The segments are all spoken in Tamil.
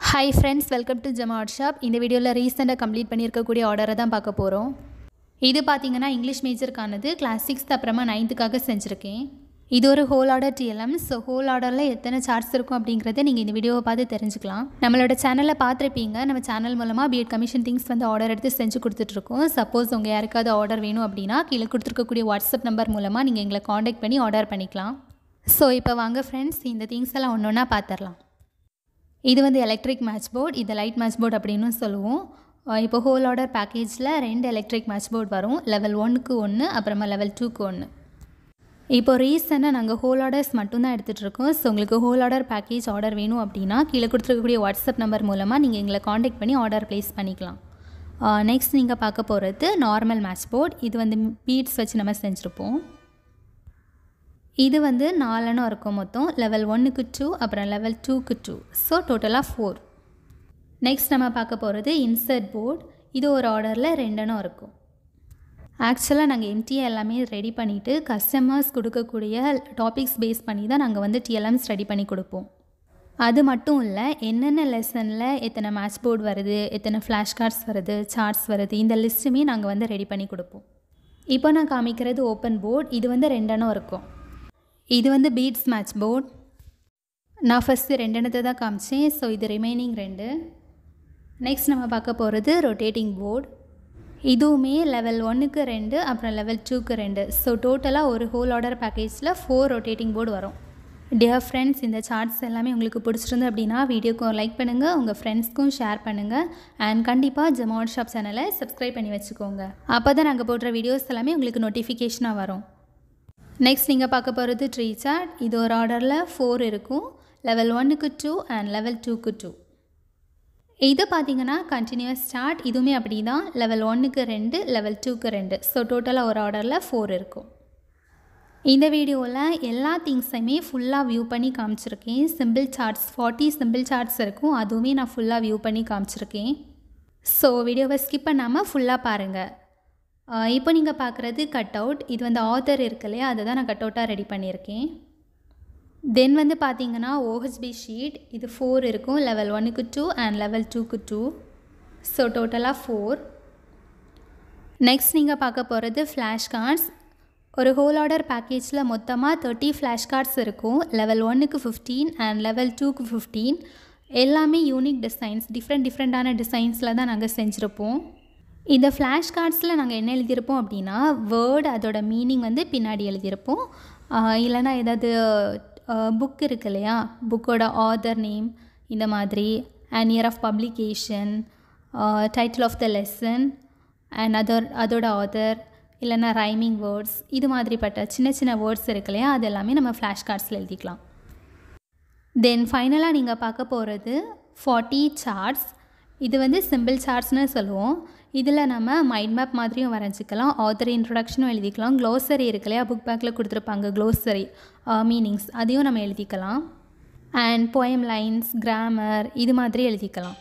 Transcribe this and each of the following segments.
ஹாய் ஃப்ரெண்ட்ஸ் வெல்கம் டு ஜமாட் ஷாப் இந்த வீடியோவில் ரீசெண்டாக கம்ப்ளீட் பண்ணியிருக்கக்கூடிய ஆர்டரை தான் பார்க்க போகிறோம் இது பார்த்தீங்கன்னா இங்கிலீஷ் மேஜருக்கானது கிளாஸ் சிக்ஸ்த் அப்புறமா நைன்த்துக்காக செஞ்சுருக்கேன் இது ஒரு whole order TLM so whole ஆர்டரில் எத்தனை சார்ட்ஸ் இருக்கும் அப்படிங்கிறத நீங்கள் இந்த வீடியோவை பார்த்து தெரிஞ்சுக்கலாம் நம்மளோட சேனலில் பார்த்துருப்பீங்க நம்ம சேனல் மூலமாக பிஎட் கமிஷன் திங்ஸ் வந்து ஆர்டர் எடுத்து செஞ்சு கொடுத்துட்ருக்கோம் சப்போஸ் உங்கள் யாருக்காவது ஆர்டர் வேணும் அப்படின்னா கீழே கொடுத்துருக்கக்கூடிய வாட்ஸ்அப் நம்பர் மூலமாக நீங்கள் எங்களை காண்டாக்ட் பண்ணி ஆர்டர் பண்ணிக்கலாம் ஸோ இப்போ வாங்க ஃப்ரெண்ட்ஸ் இந்த திங்ஸ் எல்லாம் ஒன்று ஒன்றா பார்த்துடலாம் இது வந்து எலக்ட்ரிக் மேட்ச் போர்ட் இது லைட் மேட்ச் போர்ட் அப்படின்னு சொல்லுவோம் அஹ் இப்போ ஹோல் ஆர்டர் பேக்கேஜில் ரெண்டு எலக்ட்ரிக் மேட்ச் போர்ட் வரும் லெவல் ஒன்றுக்கு ஒன்று அப்புறமா லெவல் டூக்கு ஒன்று இப்போ ரீசெண்டாக நாங்கள் ஹோல் ஆர்டர்ஸ் மட்டும்தான் எடுத்துகிட்டு இருக்கோம் ஸோ உங்களுக்கு ஹோல் ஆர்டர் பேக்கேஜ் ஆர்டர் வேணும் அப்படின்னா கீழே கொடுத்துருக்கக்கூடிய வாட்ஸ்அப் நம்பர் மூலமாக நீங்கள் எங்களை காண்டாக்ட் பண்ணி ஆர்டர் ப்ளேஸ் பண்ணிக்கலாம் நெக்ஸ்ட் நீங்கள் பார்க்க போகிறது நார்மல் மேட்ச் போர்ட் இது வந்து பீட்ஸ் வச்சு நம்ம செஞ்சுருப்போம் இது வந்து நாலெண்ணம் இருக்கும் மொத்தம் லெவல் ஒன்றுக்கு டூ அப்புறம் லெவல் டூக்கு டூ ஸோ டோட்டலாக ஃபோர் நெக்ஸ்ட் நம்ம பார்க்க போகிறது இன்சர்ட் போர்ட் இது ஒரு ஆர்டரில் ரெண்டெண்ணம் இருக்கும் ஆக்சுவலாக நாங்கள் எம்டிஏ எல்லாமே ரெடி பண்ணிவிட்டு கஸ்டமர்ஸ் கொடுக்கக்கூடிய டாபிக்ஸ் பேஸ் பண்ணி தான் நாங்கள் வந்து டிஎல்எம்ஸ் ரெடி பண்ணி கொடுப்போம் அது மட்டும் இல்லை என்னென்ன லெசனில் எத்தனை மேட்ச் போர்டு வருது எத்தனை ஃப்ளாஷ் கார்ட்ஸ் வருது சார்ட்ஸ் வருது இந்த லிஸ்ட்டுமே நாங்கள் வந்து ரெடி பண்ணி கொடுப்போம் இப்போ நான் காமிக்கிறது ஓப்பன் போர்ட் இது வந்து ரெண்டெண்ணம் இருக்கும் இது வந்து பீட்ஸ் மேட்ச் போர்ட் நான் ஃபஸ்ட்டு ரெண்டெண்ணத்தை தான் காமிச்சேன் ஸோ இது ரிமைனிங் ரெண்டு நெக்ஸ்ட் நம்ம பார்க்க போகிறது ரொட்டேட்டிங் போர்டு இதுவுமே லெவல் ஒன்றுக்கு ரெண்டு அப்புறம் லெவல் டூக்கு ரெண்டு ஸோ டோட்டலாக ஒரு ஹோல் ஆர்டர் பேக்கேஜில் ஃபோர் ரொட்டேட்டிங் போர்டு வரும் டியர் ஃப்ரெண்ட்ஸ் இந்த சார்ட்ஸ் எல்லாமே உங்களுக்கு பிடிச்சிருந்து அப்படின்னா வீடியோக்கும் லைக் பண்ணுங்கள் உங்கள் ஃப்ரெண்ட்ஸ்க்கும் ஷேர் பண்ணுங்கள் அண்ட் கண்டிப்பாக ஜமாட் ஷாப் சேனலை சப்ஸ்கிரைப் பண்ணி வச்சுக்கோங்க அப்போ தான் நாங்கள் போடுற வீடியோஸ் எல்லாமே உங்களுக்கு நோட்டிஃபிகேஷனாக வரும் நெக்ஸ்ட் நீங்கள் பார்க்க போகிறது ட்ரீ சார்ட் இது ஒரு ஆர்டரில் ஃபோர் இருக்கும் லெவல் ஒன்றுக்கு டூ அண்ட் லெவல் டூக்கு டூ இது பார்த்தீங்கன்னா கண்டினியூஸ் சார்ட் இதுவுமே அப்படி தான் லெவல் ஒன்றுக்கு ரெண்டு லெவல் டூக்கு ரெண்டு ஸோ டோட்டலாக ஒரு ஆர்டரில் ஃபோர் இருக்கும் இந்த வீடியோவில் எல்லா திங்ஸையுமே ஃபுல்லாக வியூ பண்ணி காமிச்சிருக்கேன் simple charts forty simple charts இருக்கும் அதுவுமே நான் ஃபுல்லாக வியூ பண்ணி காமிச்சிருக்கேன் ஸோ வீடியோவை ஸ்கிப் பண்ணாமல் ஃபுல்லாக பாருங்கள் ஆஹ் இப்போ நீங்கள் பார்க்குறது கட் அவுட் இது வந்து ஆத்தர் இருக்கு இல்லையா அதை தான் நான் கட் அவுட்டாக ரெடி பண்ணியிருக்கேன் தென் வந்து பார்த்தீங்கன்னா ஓஹெச்பி ஷீட் இது ஃபோர் இருக்கும் லெவல் ஒன்னுக்கு டூ அண்ட் லெவல் டூக்கு டூ ஸோ டோட்டலாக ஃபோர் நெக்ஸ்ட் நீங்கள் பார்க்க போகிறது ஃப்ளாஷ் கார்ட்ஸ் ஒரு ஹோல் ஆர்டர் பேக்கேஜில் மொத்தமாக தேர்ட்டி ஃப்ளாஷ் கார்ட்ஸ் இருக்கும் லெவல் ஒன்னுக்கு ஃபிஃப்டீன் அண்ட் லெவல் டூக்கு ஃபிஃப்டீன் எல்லாமே யூனிக் டிசைன்ஸ் டிஃப்ரெண்ட் டிஃப்ரெண்ட்டான டிசைன்ஸில் தான் நாங்கள் செஞ்சுருப்போம் இந்த ஃப்ளாஷ் கார்ட்ஸில் நாங்கள் என்ன எழுதியிருப்போம் அப்படின்னா வேர்டு அதோட மீனிங் வந்து பின்னாடி எழுதியிருப்போம் ஆஹ் இல்லைன்னா ஏதாவது புக் இருக்கு இல்லையா புக்கோட ஆதர் நேம் இந்த மாதிரி and year of publication title of the lesson and other அதோட ஆதர் இல்லைன்னா ரைமிங் வேர்ட்ஸ் இது மாதிரிப்பட்ட சின்ன சின்ன வேர்ட்ஸ் இருக்கு இல்லையா அது எல்லாமே நம்ம ஃப்ளாஷ் கார்ட்ஸில் எழுதிக்கலாம் தென் ஃபைனலாக நீங்கள் பார்க்க போகிறது ஃபார்ட்டி சார்ட்ஸ் இது வந்து சிம்பிள் சார்ட்ஸ்னு சொல்லுவோம் இதில் நம்ம மைண்ட் மேப் மாதிரியும் வரைஞ்சிக்கலாம் ஆத்தர் இன்ட்ரொடக்ஷனும் எழுதிக்கலாம் க்ளோசரி இருக்கு இல்லையா புக் பேக்கில் கொடுத்துருப்பாங்க க்ளோசரி மீனிங்ஸ் அதையும் நம்ம எழுதிக்கலாம் அண்ட் போயம் லைன்ஸ் கிராமர் இது மாதிரி எழுதிக்கலாம்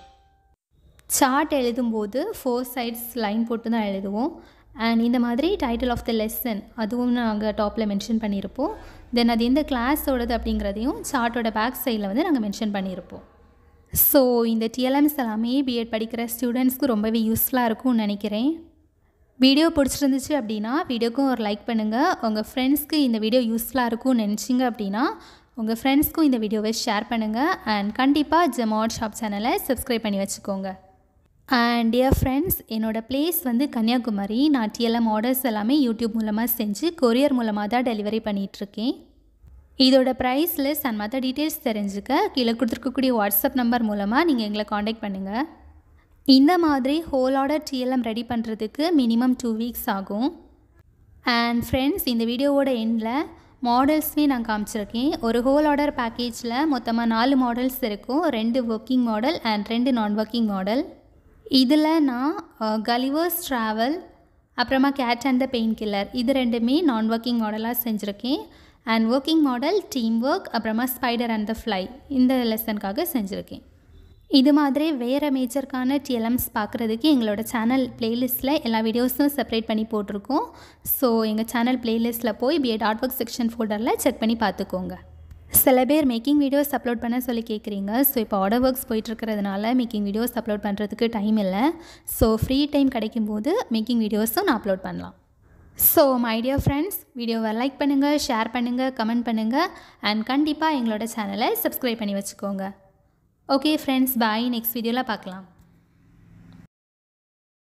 சார்ட் எழுதும்போது ஃபோர் சைட்ஸ் லைன் போட்டு தான் எழுதுவோம் அண்ட் இந்த மாதிரி டைட்டில் ஆஃப் த லெசன் அதுவும் நாங்கள் டாப்பில் மென்ஷன் பண்ணியிருப்போம் தென் அது எந்த கிளாஸோடது அப்படிங்கிறதையும் சார்ட்டோட பேக் சைடில் வந்து நாங்கள் மென்ஷன் பண்ணியிருப்போம் ஸோ இந்த டிஎல்எம்ஸ் எல்லாமே பிஎட் படிக்கிற ஸ்டூடெண்ட்ஸ்க்கு ரொம்பவே யூஸ்ஃபுல்லாக இருக்கும்னு நினைக்கிறேன் வீடியோ பிடிச்சிருந்துச்சு அப்படின்னா வீடியோக்கும் ஒரு லைக் பண்ணுங்கள் உங்கள் ஃப்ரெண்ட்ஸ்க்கு இந்த வீடியோ யூஸ்ஃபுல்லாக இருக்கும்னு நினச்சிங்க அப்படின்னா உங்கள் ஃப்ரெண்ட்ஸ்க்கும் இந்த வீடியோவை ஷேர் பண்ணுங்கள் அண்ட் கண்டிப்பாக ஜமாட் ஷாப் சேனலை சப்ஸ்கிரைப் பண்ணி வச்சுக்கோங்க அண்ட் டியர் ஃப்ரெண்ட்ஸ் என்னோடய பிளேஸ் வந்து கன்னியாகுமரி நான் டிஎல்எம் ஆர்டர்ஸ் எல்லாமே யூடியூப் மூலமாக செஞ்சு கொரியர் மூலமாக தான் டெலிவரி பண்ணிகிட்ருக்கேன் இதோட ப்ரைஸ் லிஸ்ட் அண்ட் மற்ற டீட்டெயில்ஸ் தெரிஞ்சுக்க கீழே கொடுத்துருக்கக்கூடிய வாட்ஸ்அப் நம்பர் மூலமாக நீங்கள் எங்களை காண்டாக்ட் பண்ணுங்கள் இந்த மாதிரி ஹோல் ஆர்டர் டிஎல்எம் ரெடி பண்ணுறதுக்கு மினிமம் டூ வீக்ஸ் ஆகும் அண்ட் ஃப்ரெண்ட்ஸ் இந்த வீடியோவோட எண்டில் மாடல்ஸுமே நான் காமிச்சிருக்கேன் ஒரு ஹோல் ஆர்டர் பேக்கேஜில் மொத்தமாக நாலு மாடல்ஸ் இருக்கும் ரெண்டு ஒர்க்கிங் மாடல் அண்ட் ரெண்டு நான் ஒர்க்கிங் மாடல் இதில் நான் கலிவர்ஸ் ட்ராவல் அப்புறமா cat and the pain killer இது ரெண்டுமே நான் ஒர்க்கிங் மாடலாக செஞ்சுருக்கேன் and working model team work அப்புறமா ஸ்பைடர் அண்ட் த ஃப்ளை இந்த லெசனுக்காக செஞ்சுருக்கேன் இது மாதிரி வேறு மேஜருக்கான டிஎல்எம்ஸ் பார்க்குறதுக்கு எங்களோட சேனல் ப்ளேலிஸ்ட்டில் எல்லா வீடியோஸும் செப்பரேட் பண்ணி போட்டிருக்கோம் ஸோ எங்கள் சேனல் ப்ளேலிஸ்ட்டில் போய் பிஎட் ஆர்ட் ஒர்க் செக்ஷன் ஃபோல்டரில் செக் பண்ணி பார்த்துக்கோங்க சில பேர் மேக்கிங் வீடியோஸ் அப்லோட் பண்ண சொல்லி கேட்குறீங்க ஸோ இப்போ ஆர்டர் ஒர்க்ஸ் போயிட்டுருக்கிறதுனால மேக்கிங் வீடியோஸ் அப்லோட் பண்ணுறதுக்கு டைம் இல்லை ஸோ ஃப்ரீ டைம் கிடைக்கும்போது மேக்கிங் வீடியோஸும் நான் அப்லோட் பண்ணலாம் ஸோ மை டியர் ஃப்ரெண்ட்ஸ் வீடியோவை லைக் பண்ணுங்கள் ஷேர் பண்ணுங்கள் கமெண்ட் பண்ணுங்கள் அண்ட் கண்டிப்பாக எங்களோட சேனலை சப்ஸ்கிரைப் பண்ணி வச்சுக்கோங்க ஓகே ஃப்ரெண்ட்ஸ் பாய் நெக்ஸ்ட் வீடியோவில் பார்க்கலாம்